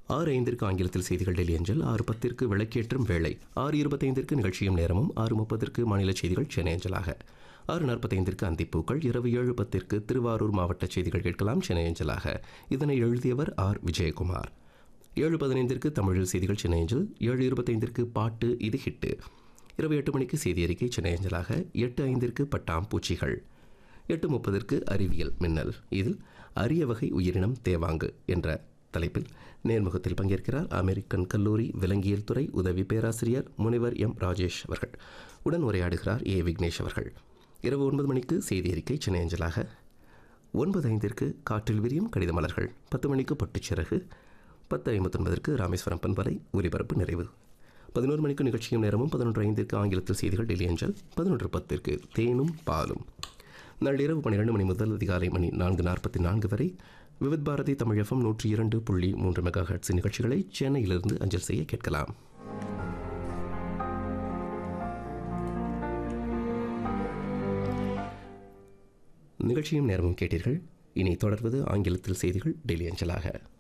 ஆறு ஐந்திற்கு ஆங்கிலத்தில் செய்திகள் டெல்லி அஞ்சல் ஆறு பத்திற்கு விளக்கேற்றும் வேளை ஆறு இருபத்தைந்திற்கு நிகழ்ச்சியும் நேரமும் ஆறு முப்பதற்கு மாநில செய்திகள் சென்னை அஞ்சலாக ஆறு நாற்பத்தைந்திற்கு அந்திப்பூக்கள் இரவு ஏழு பத்திற்கு திருவாரூர் மாவட்ட செய்திகள் கேட்கலாம் சென்னை அஞ்சலாக இதனை எழுதியவர் ஆர் விஜயகுமார் ஏழு பதினைந்திற்கு தமிழில் செய்திகள் சென்னை அஞ்சல் ஏழு இருபத்தைந்திற்கு பாட்டு இது ஹிட்டு இரவு எட்டு மணிக்கு செய்தி அறிக்கை சென்னை அஞ்சலாக எட்டு ஐந்திற்கு பட்டாம் பூச்சிகள் எட்டு முப்பதற்கு அறிவியல் மின்னல் இதில் அரிய வகை உயிரினம் தேவாங்கு என்ற தலைப்பில் நேர்முகத்தில் பங்கேற்கிறார் அமெரிக்கன் கல்லூரி விலங்கியல் துறை உதவி பேராசிரியர் முனைவர் எம் ராஜேஷ் அவர்கள் உடன் உரையாடுகிறார் ஏ விக்னேஷ் அவர்கள் இரவு ஒன்பது மணிக்கு செய்தி அறிக்கை சென்னை அஞ்சலாக ஒன்பது ஐந்திற்கு காற்றில் விரியும் கடித மலர்கள் பத்து மணிக்கு பட்டுச்சிறகு பத்து ஐம்பத்தொன்பதற்கு ராமேஸ்வரம் பண்பலை ஒலிபரப்பு நிறைவு பதினோரு மணிக்கு நிகழ்ச்சியும் நேரமும் பதினொன்று ஐந்திற்கு ஆங்கிலத்தில் செய்திகள் டெல்லி அஞ்சல் பதினொன்று பத்திற்கு தேனும் பாலும் நள்ளிரவு பன்னிரெண்டு மணி முதல் அதிகாலை மணி நான்கு நாற்பத்தி நான்கு வரை விவித் பாரதி தமிழகம் நூற்றி இரண்டு புள்ளி மூன்று மெகா ஹெர்ட்ஸ் நிகழ்ச்சிகளை சென்னையிலிருந்து அஞ்சல் செய்ய கேட்கலாம் நிகழ்ச்சியும் நேரமும் கேட்டீர்கள் இனி தொடர்வது ஆங்கிலத்தில் செய்திகள் டெல்லி அஞ்சலாக